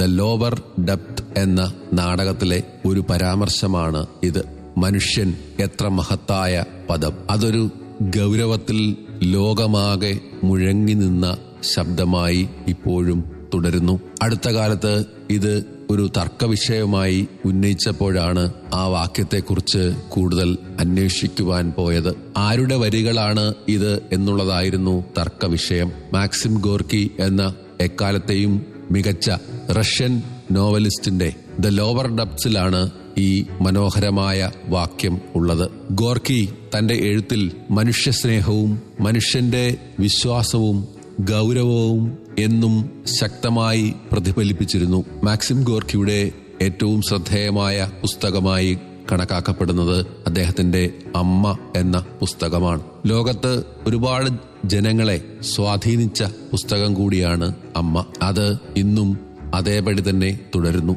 the lower depth എന്ന നാടകത്തിലെ ഒരു പരാമർശമാണ് ഇത് മനുഷ്യൻ എത്ര മഹത്തായ പദം അതൊരു ഗൗരവത്തിൽ ലോകമാകെ മുഴങ്ങി നിന്ന ശബ്ദമായി ഇപ്പോഴും തുടരുന്നു അടുത്ത കാലത്ത് ഇത് ഒരു തർക്കവിഷയമായി ഉന്നയിച്ചപ്പോഴാണ് ആ വാക്യത്തെക്കുറിച്ച് കൂടുതൽ അന്വേഷിക്കുവാൻ പോയത് ആരുടെ വരികളാണ് ഇത് എന്നുള്ളതായിരുന്നു തർക്കവിഷയം മാക്സിം ഗോർക്കി എന്ന എക്കാലത്തെയും മികച്ച റഷ്യൻ നോവലിസ്റ്റിന്റെ ദ ലോവർ ഡപ്സിലാണ് ഈ മനോഹരമായ വാക്യം ഉള്ളത് ഗോർക്കി തന്റെ എഴുത്തിൽ മനുഷ്യസ്നേഹവും മനുഷ്യന്റെ വിശ്വാസവും ഗൗരവവും എന്നും ശക്തമായി പ്രതിഫലിപ്പിച്ചിരുന്നു മാക്സിം ഗോർക്കിയുടെ ഏറ്റവും ശ്രദ്ധേയമായ പുസ്തകമായി കണക്കാക്കപ്പെടുന്നത് അദ്ദേഹത്തിന്റെ അമ്മ എന്ന പുസ്തകമാണ് ലോകത്ത് ഒരുപാട് ജനങ്ങളെ സ്വാധീനിച്ച പുസ്തകം കൂടിയാണ് അമ്മ അത് ഇന്നും അതേപടി തന്നെ തുടരുന്നു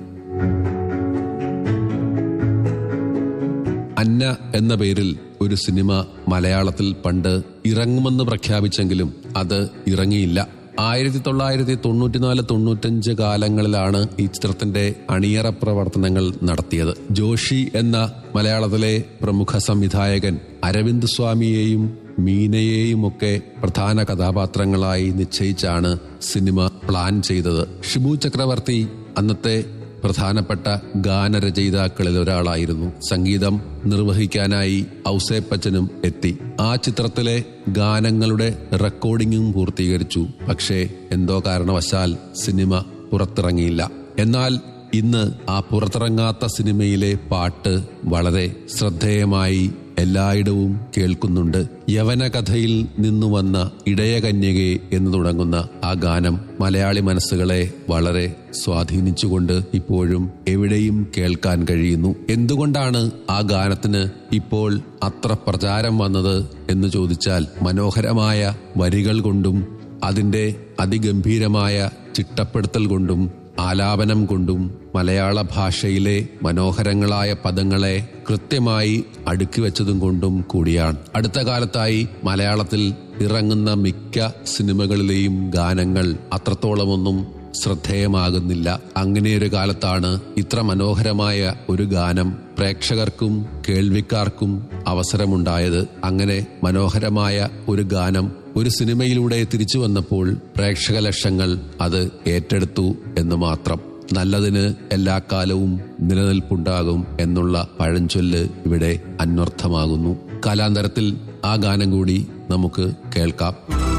അന്ന എന്ന പേരിൽ ഒരു സിനിമ മലയാളത്തിൽ പണ്ട് ഇറങ്ങുമെന്ന് പ്രഖ്യാപിച്ചെങ്കിലും അത് ഇറങ്ങിയില്ല ആയിരത്തി തൊള്ളായിരത്തി തൊണ്ണൂറ്റിനാല് തൊണ്ണൂറ്റഞ്ച് കാലങ്ങളിലാണ് ഈ ചിത്രത്തിന്റെ അണിയറ പ്രവർത്തനങ്ങൾ നടത്തിയത് ജോഷി എന്ന മലയാളത്തിലെ പ്രമുഖ സംവിധായകൻ അരവിന്ദ് സ്വാമിയെയും മീനയെയുമൊക്കെ പ്രധാന കഥാപാത്രങ്ങളായി നിശ്ചയിച്ചാണ് സിനിമ പ്ലാൻ ചെയ്തത് ഷിബു ചക്രവർത്തി അന്നത്തെ പ്രധാനപ്പെട്ട ഗാനരചയിതാക്കളിൽ ഒരാളായിരുന്നു സംഗീതം നിർവഹിക്കാനായി ഔസേപ്പച്ചനും എത്തി ആ ചിത്രത്തിലെ ഗാനങ്ങളുടെ റെക്കോർഡിംഗും പൂർത്തീകരിച്ചു പക്ഷേ എന്തോ കാരണവശാൽ സിനിമ പുറത്തിറങ്ങിയില്ല എന്നാൽ ഇന്ന് ആ പുറത്തിറങ്ങാത്ത സിനിമയിലെ പാട്ട് വളരെ ശ്രദ്ധേയമായി എല്ലായിടവും കേൾക്കുന്നുണ്ട് യവന കഥയിൽ നിന്നു വന്ന ഇടയകന്യകെ എന്ന് തുടങ്ങുന്ന ആ ഗാനം മലയാളി മനസ്സുകളെ വളരെ സ്വാധീനിച്ചുകൊണ്ട് ഇപ്പോഴും എവിടെയും കേൾക്കാൻ കഴിയുന്നു എന്തുകൊണ്ടാണ് ആ ഗാനത്തിന് ഇപ്പോൾ അത്ര പ്രചാരം വന്നത് എന്ന് ചോദിച്ചാൽ മനോഹരമായ വരികൾ കൊണ്ടും അതിന്റെ അതിഗംഭീരമായ ചിട്ടപ്പെടുത്തൽ കൊണ്ടും ആലാപനം കൊണ്ടും മലയാള ഭാഷയിലെ മനോഹരങ്ങളായ പദങ്ങളെ കൃത്യമായി അടുക്കി വെച്ചതും കൊണ്ടും കൂടിയാണ് അടുത്ത കാലത്തായി മലയാളത്തിൽ ഇറങ്ങുന്ന മിക്ക സിനിമകളിലെയും ഗാനങ്ങൾ അത്രത്തോളമൊന്നും ശ്രദ്ധേയമാകുന്നില്ല അങ്ങനെയൊരു കാലത്താണ് ഇത്ര മനോഹരമായ ഒരു ഗാനം പ്രേക്ഷകർക്കും കേൾവിക്കാർക്കും അവസരമുണ്ടായത് അങ്ങനെ മനോഹരമായ ഒരു ഗാനം ഒരു സിനിമയിലൂടെ തിരിച്ചു വന്നപ്പോൾ പ്രേക്ഷക ലക്ഷങ്ങൾ അത് ഏറ്റെടുത്തു എന്ന് മാത്രം നല്ലതിന് എല്ലാ കാലവും നിലനിൽപ്പുണ്ടാകും എന്നുള്ള പഴഞ്ചൊല്ല് ഇവിടെ അന്വർത്ഥമാകുന്നു കാലാന്തരത്തിൽ ആ ഗാനം കൂടി നമുക്ക് കേൾക്കാം